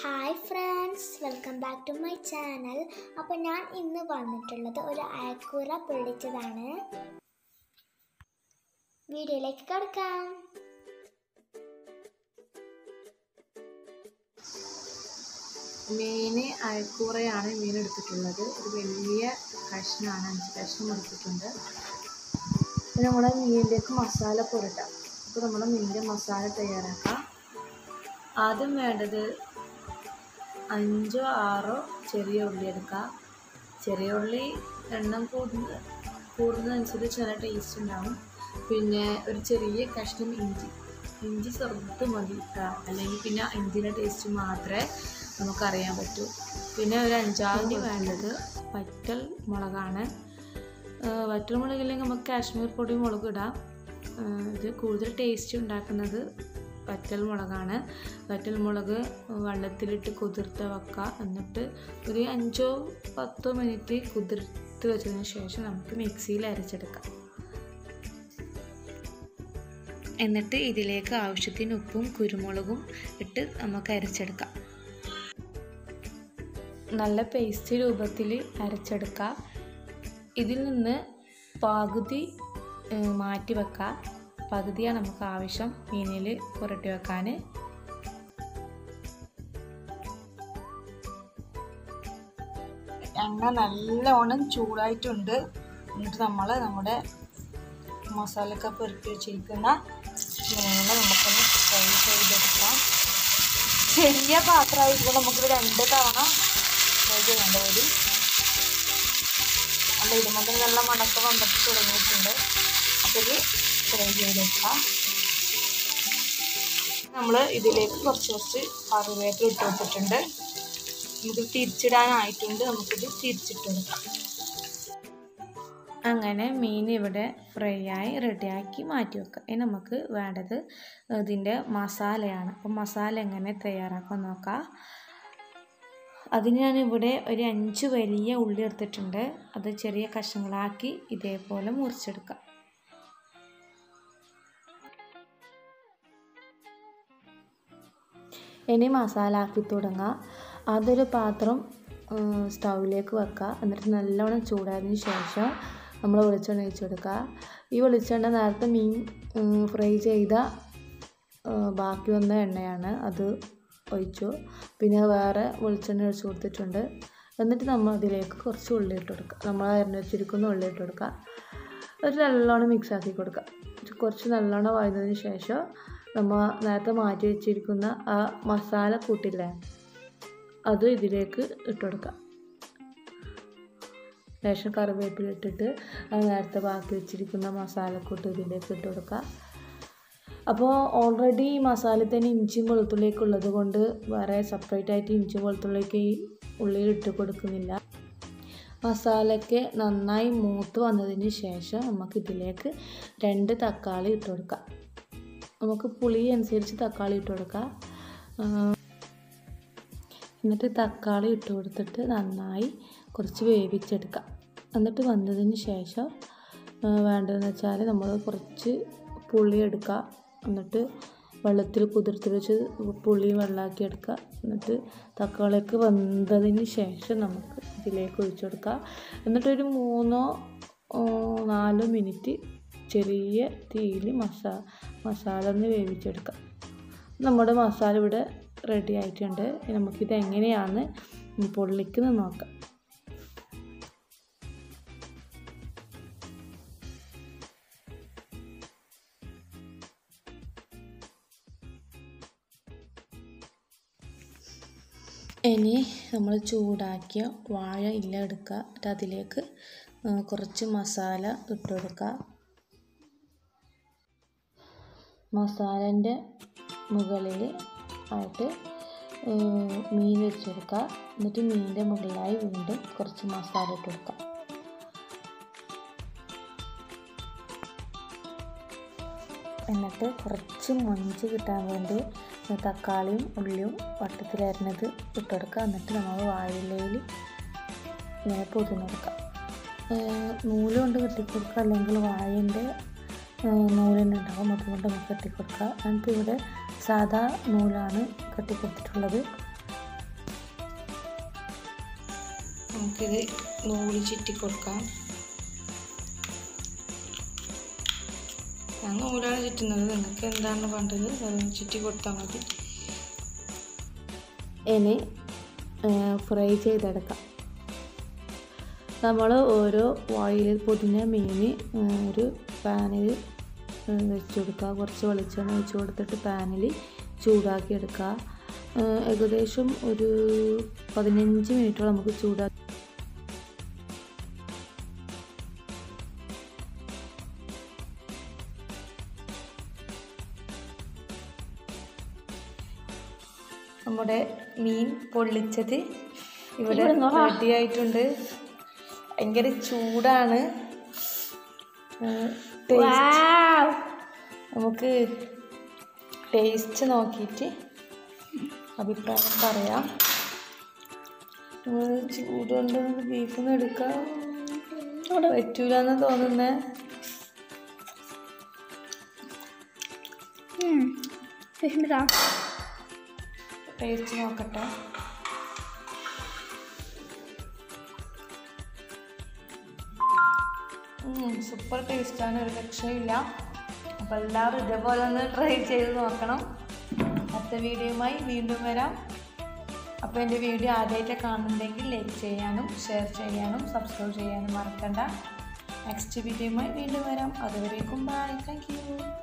Hi friends welcome back to my channel അപ്പോൾ ഞാൻ ഇന്ന് വന്നിട്ടുള്ളത് ഒരു അയക്കൂറ പൊള്ളിച്ചതാണ് വീഡിയോയിലേക്ക് കിടക്കാം മീൻ അയക്കൂറയാണ് മീൻ എടുത്തിട്ടുള്ളത് ഒരു വലിയ കഷ്ണമാണ് അഞ്ച് കഷ്ണം എടുത്തിട്ടുണ്ട് പിന്നെ നമ്മുടെ മീനിലേക്ക് മസാല പുരട്ടാം അപ്പോൾ നമ്മുടെ മീനിൻ്റെ മസാല തയ്യാറാക്കാം ആദ്യം വേണ്ടത് അഞ്ചോ ആറോ ചെറിയ ഉള്ളി എടുക്കാം ചെറിയ ഉള്ളി എണ്ണം കൂടുന്ന കൂടുന്നതനുസരിച്ച് നല്ല ടേസ്റ്റ് ഉണ്ടാവും പിന്നെ ഒരു ചെറിയ കഷ്ണം ഇഞ്ചി ഇഞ്ചി ചെറുത് മതി ട്ടാ. അല്ലെങ്കിൽ പിന്നെ ഇഞ്ചിയുടെ ടേസ്റ്റ് മാത്രമേ നമുക്കറിയാൻ പറ്റൂ പിന്നെ ഒരു അഞ്ചാറിന് വേണ്ടത് വറ്റൽ മുളകാണ് ആ, വറ്റൽ മുളകില്ലെങ്കിൽ നമുക്ക് കാശ്മീർ പൊടി മുളക് ഇടാം ആ, ഇത് കൂടുതൽ ടേസ്റ്റ് ഉണ്ടാക്കുന്നത് വറ്റൽ മുളകാണ് വറ്റൽ മുളക് വെള്ളത്തിലിട്ട് കുതിർത്ത് വെക്കുക എന്നിട്ട് ഒരു അഞ്ചോ പത്തോ മിനിറ്റ് കുതിർത്ത് വെച്ചതിന് ശേഷം നമുക്ക് മിക്സിയിൽ അരച്ചെടുക്കാം എന്നിട്ട് ഇതിലേക്ക് ആവശ്യത്തിന് ഉപ്പും കുരുമുളകും ഇട്ട് നമുക്ക് അരച്ചെടുക്കാം നല്ല പേസ്റ്റ് രൂപത്തിൽ അരച്ചെടുക്കുക ഇതിൽ നിന്ന് പകുതി ഏഹ്, മാറ്റി വെക്കുക പകുതിയാണ് നമുക്ക് ആവശ്യം മീനിൽ പുരട്ടി വെക്കാൻ എണ്ണ നല്ലോണം ചൂടായിട്ടുണ്ട് എന്നിട്ട് നമ്മൾ നമ്മുടെ മസാലയൊക്കെ പുരട്ടി വെച്ചിരിക്കുന്ന മീനിനെ നമുക്കൊന്ന് ഫ്രൈ ചെയ്തെടുക്കാം ചെറിയ പാത്രമായിരിക്കും നമുക്ക് രണ്ട് തവണ ഫ്രൈ ചെയ്യേണ്ടി വരും അല്ല ഇതുമ്പോൾ നല്ല മണക്ക വന്നിട്ട് തുടങ്ങിയിട്ടുണ്ട് അപ്പോൾ ഇത് ഫ്രൈ ചെയ്തെടുക്കാം നമ്മൾ ഇതിലേക്ക് കുറച്ച് കുറച്ച് കറിവേപ്പില ഇട്ട് കൊടുത്തിട്ടുണ്ട് ഇത് തിരിച്ചിടാനായിട്ടുണ്ട് നമുക്കിത് തിരിച്ചിട്ട് കൊടുക്കാം അങ്ങനെ മീൻ ഇവിടെ ഫ്രൈ ആയി റെഡിയാക്കി മാറ്റി വെക്കാം ഇനി നമുക്ക് വേണ്ടത് ഇതിൻ്റെ മസാലയാണ് അപ്പം മസാല എങ്ങനെ തയ്യാറാക്കാൻ നോക്കാം അതിന് ഞാനിവിടെ ഒരു അഞ്ച് വലിയ ഉള്ളി എടുത്തിട്ടുണ്ട് അത് ചെറിയ കഷ്ണങ്ങളാക്കി ഇതേപോലെ മുറിച്ചെടുക്കാം ഇനി മസാല ആക്കി തുടങ്ങാം അതൊരു പാത്രം സ്റ്റൗവിലേക്ക് വെക്കുക എന്നിട്ട് നല്ലോണം ചൂടായതിന് ശേഷം നമ്മൾ വെളിച്ചെണ്ണ ഒഴിച്ച് കൊടുക്കുക ഈ വെളിച്ചെണ്ണ നേരത്തെ മീൻ ഫ്രൈ ചെയ്ത ആ, ബാക്കി വന്ന എണ്ണയാണ് അത് ഒഴിച്ചു പിന്നെ വേറെ വെളിച്ചെണ്ണ ഒഴിച്ച് കൊടുത്തിട്ടുണ്ട് എന്നിട്ട് നമ്മൾ അതിലേക്ക് കുറച്ച് ഉള്ളി ഇട്ട് കൊടുക്കുക നമ്മൾ അരിഞ്ഞ് വെച്ചിരിക്കുന്ന ഉള്ളി ഇട്ട് കൊടുക്കുക ഒരു നല്ലോണം മിക്സ് ആക്കി കൊടുക്കുക കുറച്ച് നല്ലോണം വഴന്നതിന് ശേഷം നമ്മൾ നേരത്തെ മാറ്റി വെച്ചിരിക്കുന്ന ആ മസാല കൂട്ടില്ലേ അത് ഇതിലേക്ക് ഇട്ട് കൊടുക്കാം ലേശം കറിവേപ്പില ഇട്ടിട്ട് അത് നേരത്തെ ബാക്കി വെച്ചിരിക്കുന്ന മസാലക്കൂട്ട് ഇതിലേക്ക് ഇട്ട് കൊടുക്കുക അപ്പോൾ ഓൾറെഡി ഈ മസാലയിൽ തന്നെ ഇഞ്ചിയും വെളുത്തുള്ളിയൊക്കെ ഉള്ളത് കൊണ്ട് വേറെ സെപ്പറേറ്റ് ആയിട്ട് ഇഞ്ചിയും വെളുത്തുള്ളിയൊക്കെ ഈ ഉള്ളിയിൽ ഇട്ട് കൊടുക്കുന്നില്ല മസാലയ്ക്ക് നന്നായി മൂത്ത് വന്നതിന് ശേഷം നമുക്ക് ഇതിലേക്ക് രണ്ട് തക്കാളി ഇട്ട് കൊടുക്കാം നമുക്ക് പുളി അനുസരിച്ച് തക്കാളി ഇട്ട് കൊടുക്കാം ആ, എന്നിട്ട് തക്കാളി ഇട്ട് കൊടുത്തിട്ട് നന്നായി കുറച്ച് വേവിച്ചെടുക്കാം എന്നിട്ട് വന്നതിന് ശേഷം ആ, വേണ്ടതെന്ന് വെച്ചാൽ നമ്മൾ കുറച്ച് പുളി എടുക്കുക എന്നിട്ട് വെള്ളത്തിൽ കുതിർത്ത് വെച്ച് പുളി വെള്ളമാക്കി എടുക്കുക എന്നിട്ട് തക്കാളിയൊക്കെ വെന്തതിന് ശേഷം നമുക്ക് ഇതിലേക്ക് ഒഴിച്ചു കൊടുക്കുക എന്നിട്ടൊരു മൂന്നോ ആ, നാലോ മിനിറ്റ് ചെറിയ തീയിൽ മസാ മസാല ഒന്ന് വേവിച്ചെടുക്കാം നമ്മുടെ മസാല ഇവിടെ റെഡി ആയിട്ടുണ്ട് ഇനി നമുക്കിത് എങ്ങനെയാണ് പൊള്ളിക്കുന്നത് നോക്കാം ഇനി നമ്മൾ ചൂടാക്കിയ വാഴ ഇല എടുക്കുക എന്നിട്ട് അതിലേക്ക് ആ, കുറച്ച് മസാല ഇട്ട് കൊടുക്കുക മസാലേൻ്റെ മുകളിൽ ആയിട്ട് ഏഹ്, മീൻ വെച്ച് കൊടുക്കുക എന്നിട്ട് മീനിൻ്റെ മുകളിലായി വീണ്ടും കുറച്ച് മസാല ഇട്ട് കൊടുക്കുക എന്നിട്ട് കുറച്ച് മൊഞ്ച് കിട്ടാൻ വേണ്ടി തക്കാളിയും ഉള്ളിയും വട്ടത്തിലരിഞ്ഞത് ഇട്ട് കൊടുക്കുക എന്നിട്ട് നമ്മൾ വാഴയിലയിൽ ഇങ്ങനെ പൊതിഞ്ഞ് കൊടുക്കുക ഏഹ്, നൂല് കൊണ്ട് കെട്ടിക്കൊടുക്കുക അല്ലെങ്കിൽ വാഴൻ്റെ നൂലിന് ഉണ്ടാവും അതുകൊണ്ട് നമുക്ക് കെട്ടിക്കൊടുക്കുക ഞാനിപ്പോൾ ഇവിടെ സാധാ നൂലാണ് കെട്ടിക്കൊടുത്തിട്ടുള്ളത് നമുക്കിത് നൂല് ചുറ്റി കൊടുക്കാം ഞാൻ നൂലാണ് ചുറ്റുന്നത് നിങ്ങൾക്ക് എന്താണ് വേണ്ടത് അത് ചുറ്റി കൊടുത്താൽ മതി ഇനി ഫ്രൈ ചെയ്തെടുക്കാം നമ്മൾ ഓരോ ഓയിൽ പൊടിഞ്ഞ മീൻ ഒരു പാനിൽ വെച്ച് കൊടുക്കുക കുറച്ച് വെളിച്ചെണ്ണ ഒഴിച്ച് കൊടുത്തിട്ട് പാനിൽ ചൂടാക്കി എടുക്കുക ഏഹ് ഏകദേശം ഒരു പതിനഞ്ച് മിനിറ്റോളം നമുക്ക് ചൂടാക്കി നമ്മുടെ മീൻ പൊള്ളിച്ചത് ഇവിടെ റെഡി ആയിട്ടുണ്ട് ഭയങ്കര ചൂടാണ് ഏഹ് taste നമുക്ക് ടേസ്റ്റ് നോക്കിയിട്ട് അഭിപ്രായം പറയാം നമ്മൾ ചൂടുകൊണ്ട് ബീഫിൽ നിന്ന് എടുക്കാം പറ്റൂലെന്ന് തോന്നുന്നേ ടേസ്റ്റ് നോക്കട്ടെ സൂപ്പർ ടേസ്റ്റാണ് ഒരു രക്ഷയില്ല അപ്പോൾ എല്ലാവരും ഇതേപോലെ ഒന്ന് ട്രൈ ചെയ്ത് നോക്കണം അടുത്ത വീഡിയോയുമായി വീണ്ടും വരാം അപ്പോൾ എൻ്റെ വീഡിയോ ആദ്യമായിട്ട് കാണുന്നുണ്ടെങ്കിൽ ലൈക്ക് ചെയ്യാനും ഷെയർ ചെയ്യാനും സബ്സ്ക്രൈബ് ചെയ്യാനും മറക്കണ്ട നെക്സ്റ്റ് വീഡിയോയുമായി വീണ്ടും വരാം അതുവരേക്കും ബൈ താങ്ക് യു